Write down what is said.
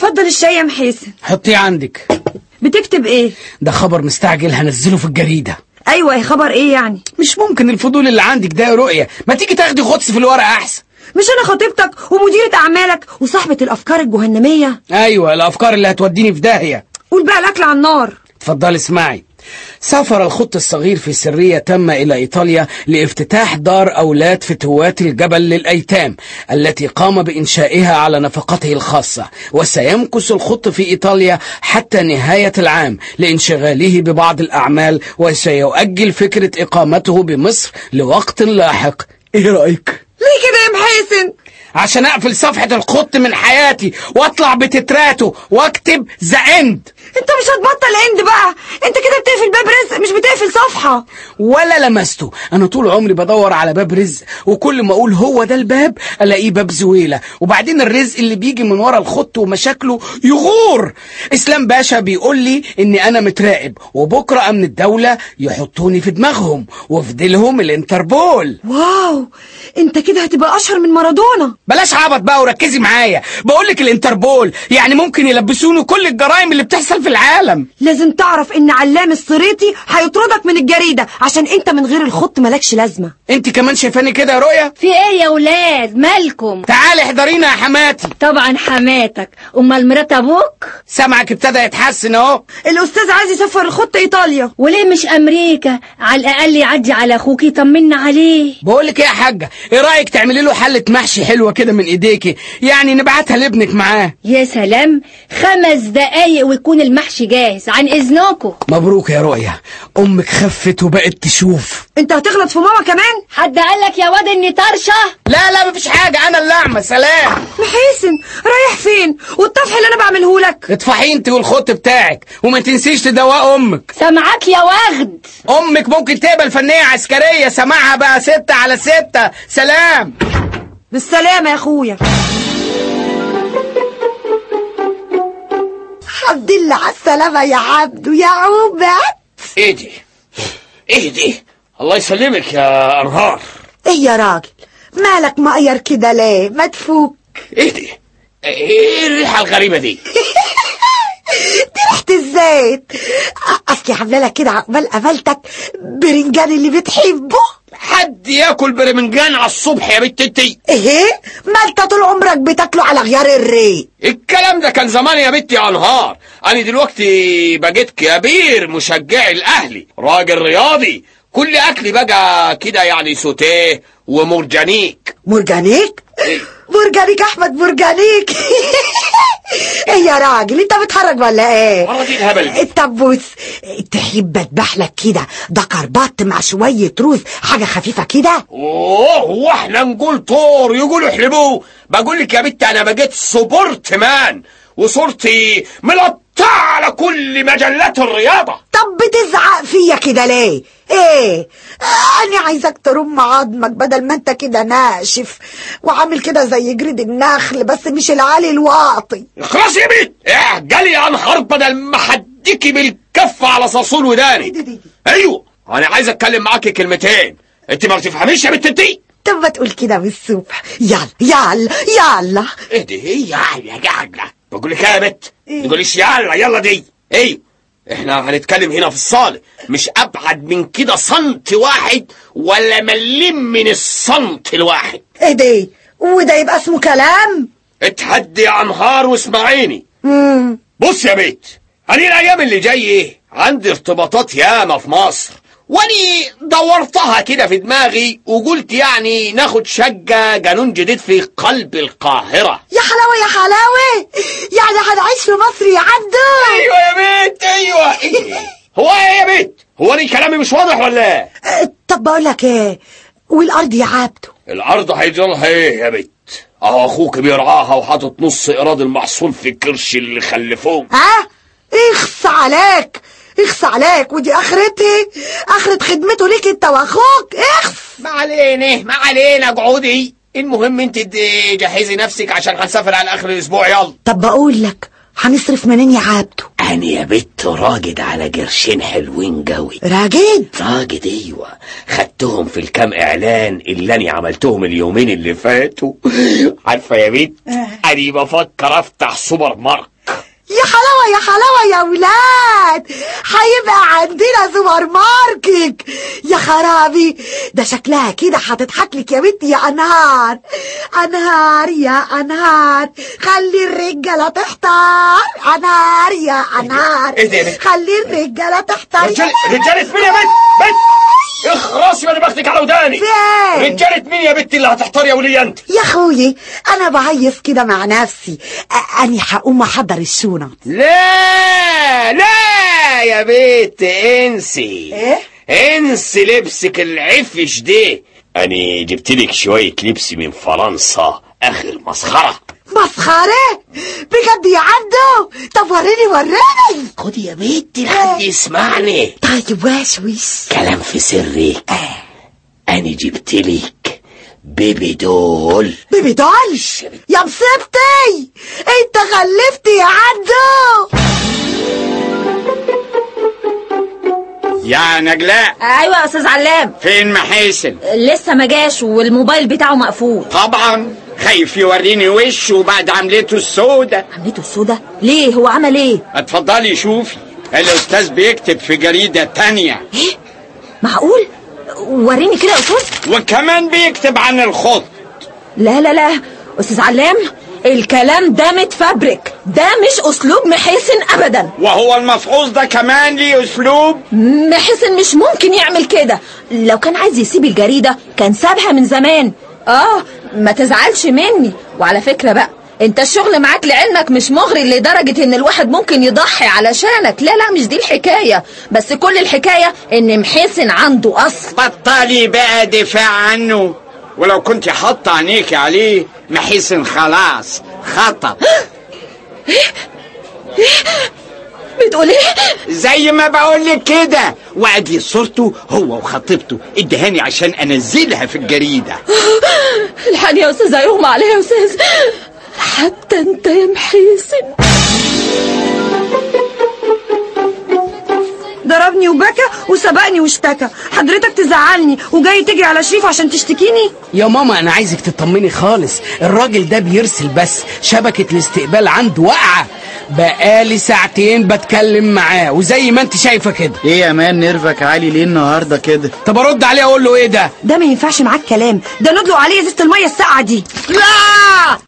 اتفضل الشاي يا محيسن حطيه عندك بتكتب ايه ده خبر مستعجل هنزله في الجريدة ايوه خبر ايه يعني مش ممكن الفضول اللي عندك ده يا رؤية ما تيجي تاخدي غطس في الورقة أحسن مش انا خطيبتك ومديرة اعمالك وصاحبة الافكار الجهنمية أيوة الأفكار اللي هتوديني في داهية قول بقى الاكل على النار اتفضلي اسمعي سافر الخط الصغير في سرية تم إلى إيطاليا لافتتاح دار أولاد فتوات الجبل للأيتام التي قام بإنشائها على نفقته الخاصة وسيمكث الخط في إيطاليا حتى نهاية العام لانشغاله ببعض الأعمال وسيؤجل فكرة إقامته بمصر لوقت لاحق إيه رأيك؟ ليه كده يا محيسن عشان أقفل صفحة الخط من حياتي وأطلع بتتراته وأكتب ذا إند انت مش هتبطل اند بقى انت كده بتقفل باب رزق مش بتقفل صفحة ولا لمسته انا طول عمري بدور على باب رزق وكل ما اقول هو ده الباب الاقيه باب زويله وبعدين الرزق اللي بيجي من ورا الخط ومشاكله يغور اسلام باشا بيقول لي اني انا متراقب وبكره امن الدوله يحطوني في دماغهم وفي ديلهم الانتربول واو انت كده هتبقى اشهر من مارادونا بلاش عبط بقى وركزي معايا بقول لك الانتربول يعني ممكن يلبسوني كل الجرائم اللي بتحصل في العالم لازم تعرف ان علام الصريطي هيطردك من الجريدة عشان انت من غير الخط مالكش لازمة انت كمان شايفاني كده يا رؤيا في ايه يا ولاد مالكم تعالي احضرينا يا حماتي طبعا حماتك امال مرات ابوك سمعك ابتدى يتحسن اهو الاستاذ عايز يسفر الخط ايطاليا وليه مش امريكا على الاقل يعدي على اخوك يطمنا عليه بقول لك ايه يا حاجه ايه رايك تعملي له حله محشي حلوه كده من ايديكي يعني نبعتها لابنك معاه يا سلام خمس دقايق ويكون المحشي جاهز عن اذنكم مبروك يا رؤيا امك خفت وبقت تشوف انت هتغلط في ماما كمان حد قال لك يا واد اني طرشه لا لا مفيش حاجه انا اللي اعمى سلام محيسن رايح فين والطفح اللي انا بعمله لك اطفحي انت والخط بتاعك وما تنسيش تدوق امك سامعاك يا وغد امك ممكن تقبل فنيه عسكريه سماعها بقى ستة على ستة سلام بالسلامة يا اخويا الحمد لله على السلامة يا عبدو يا عوبة ايه دي ايه دي الله يسلمك يا انهار ايه يا راجل مالك مقير كده ليه ما تفوق ايه دي ايه الريحه الغريبه دي دي ريحة الزيت اصلي عامله لك كده عقبال قابلتك برنجان اللي بتحبه حد ياكل برمنجان على الصبح يا بنت انتي ايه ما انت طول عمرك بتاكله على غيار الريق الكلام ده كان زمان يا بنتي يا انهار انا دلوقتي بقيت كبير مشجعي الاهلي راجل رياضي كل اكلي بقى كده يعني سوتيه ومرجانيك مرجانيك مرجانيك احمد مرجانيك ايه يا راجل انت بتهرج ولا ايه والله دي الهبل دي. طب بص تحب اذبح لك كده ده كربات مع شويه رز حاجه خفيفه كده اوه هو احنا نقول طور يقولوا احلبوه بقول لك يا بنت انا بقيت سبورت مان وصورتي ملطعه على كل مجلات الرياضه طب بتزعق فيا كده ليه ايه انا عايزك ترم عظمك بدل ما انت كده ناشف وعامل كده زي جريد النخل بس مش العالي الواطي خلاص يا بنت اعجلي يا انهار بدل ما حديكي بالكف على صاصول وداني دي- دي- دي. ايوه انا عايز اتكلم معاكي كلمتين انت ما بتفهميش يا بنت انتي طب ما تقول كده من الصبح يلا يلا يلا اهدي ايه يلا يلا بقول لك إيه يا بنت إيه؟ ما تقوليش يلا يلا دي ايوه احنا هنتكلم هنا في الصالة مش ابعد من كده سنت واحد ولا مليم من السنت الواحد ايه ده وده يبقى اسمه كلام اتهدي يا انهار واسمعيني مم. بص يا بيت انا الايام اللي جايه عندي ارتباطات ياما في مصر واني دورتها كده في دماغي وقلت يعني ناخد شقة جنون جديد في قلب القاهرة يا حلاوة يا حلاوة يعني هنعيش في مصر يا عبدو ايوه يا بيت ايوه إيه؟ هو ايه يا بيت هو انا كلامي مش واضح ولا ايه اه، طب بقول لك ايه والارض يا عبدو الارض هيجرالها ايه يا بيت اهو اخوك بيرعاها وحاطط نص ايراد المحصول في الكرش اللي خلفوه ها اخص عليك اخص عليك ودي اخرتي اخرة خدمته ليك انت واخوك اخص ما علينا ما علينا اقعدي المهم انت د- جهزي نفسك عشان هنسافر على اخر الاسبوع يلا طب بقول لك هنصرف منين يا عبدو انا يا بت راجد على قرشين حلوين قوي راجد راجد ايوه خدتهم في الكام اعلان اللي انا عملتهم اليومين اللي فاتوا عارفه يا بت انا بفكر افتح سوبر ماركت يا حلاوة يا حلاوة يا ولاد هيبقى عندنا سوبر ماركت يا خرابي ده شكلها كده هتضحك لك يا بنتي يا انهار انهار يا انهار خلي الرجالة تحتار انهار يا انهار إيه ده يا بنت؟ خلي الرجالة تحتار رجالة رجالة مين يا بنت بنت اخرسي من بختك على وداني فين؟ رجالة مين يا بنت اللي هتحتار يا ولية انت يا اخوي انا بعيس كده مع نفسي أ- اني هقوم احضر الشنط لا لا يا بنت انسي إيه؟ انسي لبسك العفش ده انا جبت لك شوية لبس من فرنسا اخر مسخرة مسخرة بجد يا عبدو طب وريني وريني خدي يا بنتي لحد يسمعني طيب وشوش كلام في سرك انا جبت لك بيبي دول بيبي دولش يا مصيبتي انت خلفت يا عبدو يا نجلاء ايوه يا استاذ علام فين محاسن لسه ما جاش والموبايل بتاعه مقفول طبعا خايف يوريني وشه بعد عملته السودة عملته السودا ليه هو عمل ايه اتفضلي شوفي الاستاذ بيكتب في جريدة تانية ايه معقول وريني كده يا استاذ وكمان بيكتب عن الخط لا لا لا استاذ علام الكلام ده متفبرك ده مش اسلوب محسن ابدا وهو المفحوص ده كمان ليه اسلوب محسن مش ممكن يعمل كده لو كان عايز يسيب الجريدة كان سابها من زمان اه ما تزعلش مني وعلى فكرة بقى انت الشغل معاك لعلمك مش مغري لدرجة ان الواحد ممكن يضحي علشانك لا لا مش دي الحكاية بس كل الحكاية ان محسن عنده اصل بطلي بقى دفاع عنه ولو كنت حاطه عينيك عليه محسن خلاص خطب بتقول ايه زي ما بقولك كده وادي صورته هو وخطيبته ادهاني عشان انزلها في الجريده الحقني يا استاذ هيغمى عليا يا استاذ حتى انت يا محسن ضربني وبكى وسبقني واشتكى حضرتك تزعلني وجاي تجري على شريف عشان تشتكيني يا ماما انا عايزك تطمني خالص الراجل ده بيرسل بس شبكة الاستقبال عنده واقعة بقالي ساعتين بتكلم معاه وزي ما انت شايفة كده ايه يا مان نرفك عالي ليه النهارده كده طب ارد عليه اقول له ايه ده ده ما ينفعش معاك كلام ده ندلق عليه ازازه الميه الساقعه دي لا